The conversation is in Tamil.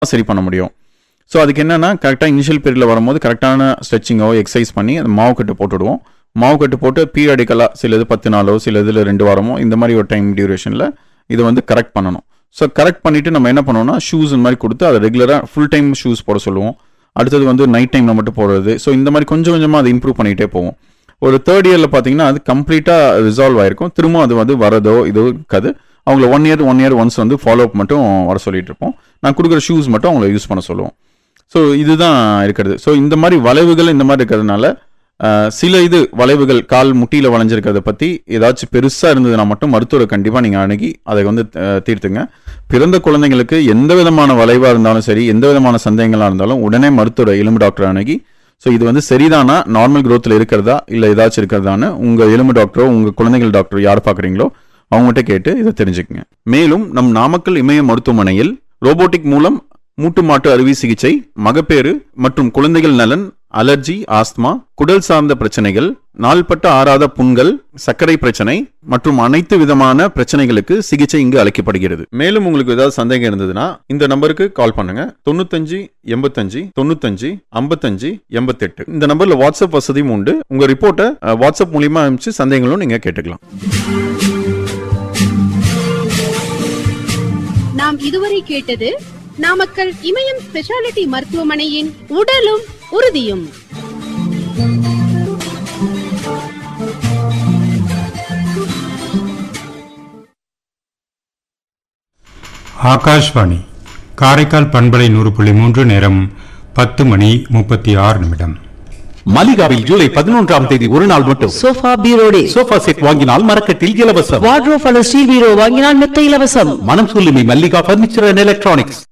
சரி பண்ண முடியும் ஸோ அதுக்கு என்னன்னா கரெக்டாக இனிஷியல் பீரியடில் வரும்போது கரெக்டான ஸ்ட்ரெச்சிங்கோ எக்ஸசைஸ் பண்ணி அந்த மாவு கட்டு போட்டுவிடுவோம் மாவு கட்டு போட்டு பீரியடிக்கலாக சில இது பத்து நாளோ சில இதில் ரெண்டு வாரமோ இந்த மாதிரி ஒரு டைம் டியூரேஷனில் இதை வந்து கரெக்ட் பண்ணணும் ஸோ கரெக்ட் பண்ணிவிட்டு நம்ம என்ன பண்ணுவோம்னா ஷூஸ் இந்த மாதிரி கொடுத்து அதை ரெகுலராக ஃபுல் டைம் ஷூஸ் போட சொல்லுவோம் அடுத்தது வந்து நைட் டைமில் மட்டும் போடுறது ஸோ இந்த மாதிரி கொஞ்சம் கொஞ்சமாக அதை இம்ப்ரூவ் பண்ணிகிட்டே போவோம் ஒரு தேர்ட் இயரில் பார்த்தீங்கன்னா அது கம்ப்ளீட்டாக ரிசால்வ் ஆயிருக்கும் திரும்ப அது வந்து வரதோ இதோ இருக்காது அவங்கள one year one year once வந்து ஃபாலோ அப் மட்டும் வர சொல்லிட்டு இருப்போம் நான் கொடுக்குற ஷூஸ் மட்டும் அவங்கள யூஸ் பண்ண சொல்லுவோம் ஸோ இதுதான் இருக்கிறது ஸோ இந்த மாதிரி வளைவுகள் இந்த மாதிரி இருக்கிறதுனால அஹ், சில இது வளைவுகள் கால் முட்டியில் வளைஞ்சிருக்கிறத பற்றி ஏதாச்சும் பெருசாக இருந்ததுன்னா மட்டும் மருத்துவரை கண்டிப்பாக நீங்கள் அணுகி அதை வந்து அஹ், தீர்த்துங்க பிறந்த குழந்தைங்களுக்கு எந்த விதமான வளைவாக இருந்தாலும் சரி எந்த விதமான சந்தேகங்களாக இருந்தாலும் உடனே மருத்துவரை எலும்பு டாக்டர் அணுகி ஸோ இது வந்து சரிதானா நார்மல் growthல இருக்கிறதா இல்லை ஏதாச்சும் இருக்கிறதான்னு உங்கள் எலும்பு டாக்டரோ உங்கள் குழந்தைகள் டாக்டர் யார் பார்க்குறீங்களோ அவங்ககிட்ட கேட்டு இதை தெரிஞ்சுக்கங்க மேலும் நம் நாமக்கல் இமய மருத்துவமனையில் ரோபோட்டிக் மூலம் மூட்டு மாட்டு அறுவை சிகிச்சை மகப்பேறு மற்றும் குழந்தைகள் நலன் அலர்ஜி ஆஸ்துமா குடல் சார்ந்த பிரச்சனைகள் நாள்பட்ட ஆறாத புண்கள் சர்க்கரை பிரச்சனை மற்றும் அனைத்து விதமான பிரச்சனைகளுக்கு சிகிச்சை இங்கு அளிக்கப்படுகிறது மேலும் உங்களுக்கு ஏதாவது சந்தேகம் இருந்ததுன்னா இந்த நம்பருக்கு கால் பண்ணுங்க தொண்ணூத்தஞ்சு எண்பத்தஞ்சு தொண்ணூத்தஞ்சு ஐம்பத்தஞ்சு எண்பத்தெட்டு இந்த நம்பர்ல வாட்ஸ்அப் வசதியும் உண்டு உங்க ரிப்போர்ட்டை அஹ், வாட்ஸ்அப் மூலியமா அனுப்பிச்சு சந்தேகங்களும் நீங்க கேட்டுக்கலாம் நாம் இதுவரை கேட்டது நாமக்கல் இமயம் ஸ்பெஷாலிட்டி மருத்துவமனையின் உடலும் உறுதியும் ஆகாஷ்வாணி காரைக்கால் பண்பலை நூறு புள்ளி மூன்று நேரம் பத்து மணி முப்பத்தி ஆறு நிமிடம் மலிகாவில் ஜூலை பதினொன்றாம் தேதி ஒரு நாள் மட்டும் sofa bureau day sofa set வாங்கினால் மரக்கட்டில் இலவசம் வார்ட்ரோப் அல்லது ஸ்டீல் பீரோ வாங்கினால் மெத்த இலவசம் மனம் சொல்லுமி மல்லிகா பர்னிச்சர் அண்ட் எலக்ட்ரானிக்ஸ்